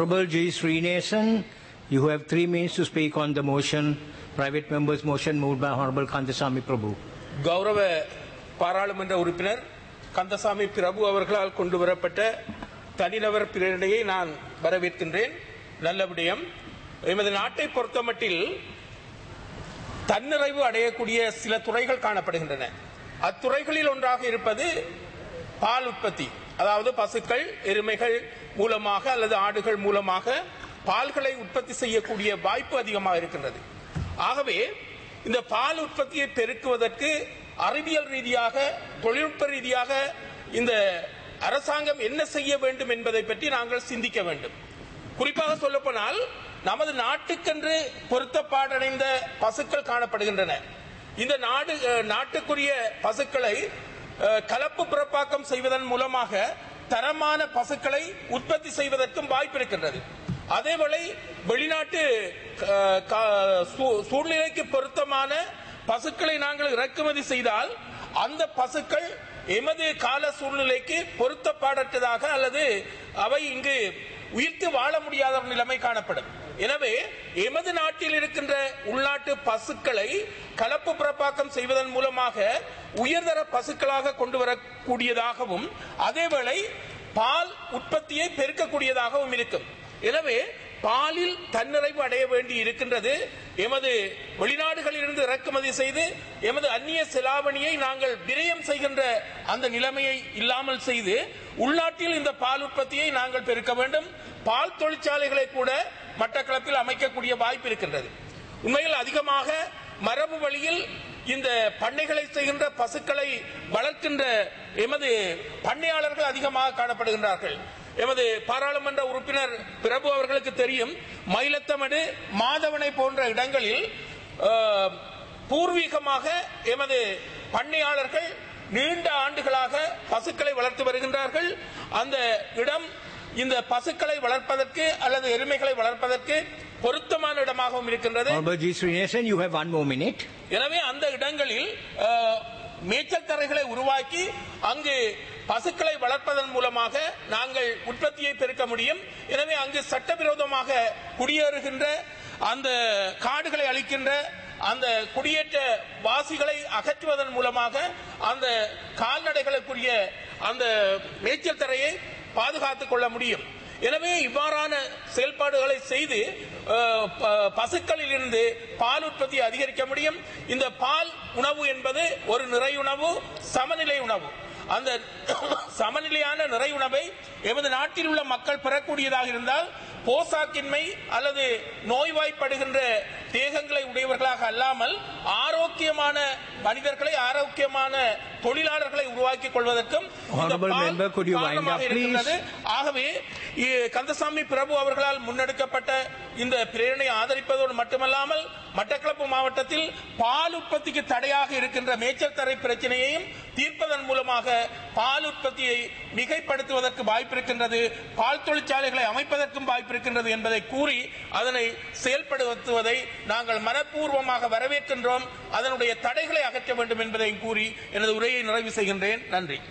Honorable G. Srinivasan, you have three minutes to speak on the motion, private member's motion moved by Honorable Kandasamy Prabhu. கௌரவ பாராளுமன்ற உறுப்பினர் கந்தசாமி பிரபு அவர்களால் கொண்டு வரப்பட்ட தனிநபர் பிரேரணையை நான் வரவேற்கின்றேன் நல்ல விடயம் எமது நாட்டை பொறுத்தமட்டில் தன்னிறைவு அடையக்கூடிய சில துறைகள் காணப்படுகின்றன அத்துறைகளில் ஒன்றாக இருப்பது பால் உற்பத்தி அதாவது பசுக்கள் எருமைகள் மூலமாக அல்லது ஆடுகள் மூலமாக பால்களை உற்பத்தி செய்யக்கூடிய வாய்ப்பு அதிகமாக இருக்கின்றது ஆகவே இந்த பால் உற்பத்தியை பெருக்குவதற்கு அறிவியல் ரீதியாக தொழில்நுட்ப ரீதியாக இந்த அரசாங்கம் என்ன செய்ய வேண்டும் என்பதை பற்றி நாங்கள் சிந்திக்க வேண்டும் குறிப்பாக சொல்லப்போனால் நமது நாட்டுக்கென்று பொருத்தப்பாடடைந்த பசுக்கள் காணப்படுகின்றன இந்த நாடு அஹ், நாட்டுக்குரிய பசுக்களை அஹ், கலப்பு பிறப்பாக்கம் செய்வதன் மூலமாக தரமான பசுக்களை உற்பத்தி செய்வதற்கும் வாய்ப்பு இருக்கின்றது அதேவேளை வெளிநாட்டு அஹ், கா- சூ- சூழ்நிலைக்கு பொருத்தமான பசுக்களை நாங்கள் இறக்குமதி செய்தால் அந்த பசுக்கள் எமது கால சூழ்நிலைக்கு பொருத்தப்பாடற்றதாக அல்லது அவை இங்கு உயிர்த்து வாழ முடியாத ஒரு நிலைமை காணப்படும் எனவே எமது நாட்டில் இருக்கின்ற உள்நாட்டு பசுக்களை கலப்பு பிறப்பாக்கம் செய்வதன் மூலமாக உயர்தர பசுக்களாக கொண்டு வரக்கூடியதாகவும் அதேவேளை பால் உற்பத்தியை பெருக்கக்கூடியதாகவும் இருக்கும் எனவே பாலில் தன்னிறைவு அடைய வேண்டி இருக்கின்றது எமது வெளிநாடுகளிலிருந்து இறக்குமதி செய்து எமது அந்நிய செலாவணியை நாங்கள் விரயம் செய்கின்ற அந்த நிலைமையை இல்லாமல் செய்து உள்நாட்டில் இந்த பால் உற்பத்தியை நாங்கள் பெருக்க வேண்டும் பால் தொழிற்சாலைகளை கூட மட்டக்களப்பில் அமைக்கக்கூடிய வாய்ப்பு இருக்கின்றது உண்மையில் அதிகமாக மரபு வழியில் இந்த பண்ணைகளை செய்கின்ற பசுக்களை வளர்க்கின்ற எமது பண்ணையாளர்கள் அதிகமாக காணப்படுகின்றார்கள் எமது பாராளுமன்ற உறுப்பினர் பிரபு அவர்களுக்கு தெரியும் மயிலத்தமடு மாதவனை போன்ற இடங்களில் அஹ், பூர்வீகமாக எமது பண்ணையாளர்கள் நீண்ட ஆண்டுகளாக பசுக்களை வளர்த்து வருகின்றார்கள் அந்த இடம் இந்த பசுக்களை வளர்ப்பதற்கு அல்லது எருமைகளை வளர்ப்பதற்கு பொருத்தமான இடமாகவும் இருக்கின்றது Honorable G. Srinivasan, you have one more minute. எனவே அந்த இடங்களில் அஹ், மேய்ச்சல் தரைகளை உருவாக்கி அங்கு பசுக்களை வளர்ப்பதன் மூலமாக நாங்கள் உற்பத்தியை பெருக்க முடியும் எனவே அங்கு சட்டவிரோதமாக குடியேறுகின்ற அந்த காடுகளை அளிக்கின்ற அந்த குடியேற்ற வாசிகளை அகற்றுவதன் மூலமாக அந்த கால்நடைகளுக்குரிய அந்த மேய்ச்சல் தரையை பாதுகாத்துக் கொள்ள முடியும் எனவே இவ்வாறான செயல்பாடுகளை செய்து அஹ், ப- பசுக்களில் இருந்து பால் உற்பத்தியை அதிகரிக்க முடியும் இந்த பால் உணவு என்பது ஒரு நிறையுணவு சமநிலை உணவு அந்த சமநிலையான நிறை உணவை எமது நாட்டில் உள்ள மக்கள் பெறக்கூடியதாக இருந்தால் போசாக்கின்மை அல்லது நோய்வாய்ப்படுகின்ற தேகங்களை உடையவர்களாக அல்லாமல் ஆரோக்கியமான மனிதர்களை ஆரோக்கியமான தொழிலாளர்களை உருவாக்கிக் கொள்வதற்கும் இந்த Honorable ball member, could you wind காரணமாக up, please? இருக்கின்றது. ஆகவே இ- கந்தசாமி பிரபு அவர்களால் முன்னெடுக்கப்பட்ட இந்த பிரேரணை ஆதரிப்பதோடு மட்டுமல்லாமல் மட்டக்களப்பு மாவட்டத்தில் பால் உற்பத்திக்கு தடையாக இருக்கின்ற மேய்ச்சல் தரை பிரச்சனையையும் தீர்ப்பதன் மூலமாக பால் உற்பத்தியை மிகைப்படுத்துவதற்கு வாய்ப்பிருக்கின்றது பால் தொழிற்சாலைகளை அமைப்பதற்கும் வாய்ப்பிருக்கின்றது என்பதை கூறி அதனை செயல்படுத்துவதை நாங்கள் மனப்பூர்வமாக வரவேற்கின்றோம் அதனுடைய தடைகளை அகற்ற வேண்டும் என்பதையும் கூறி எனது உரையை நிறைவு செய்கின்றேன் நன்றி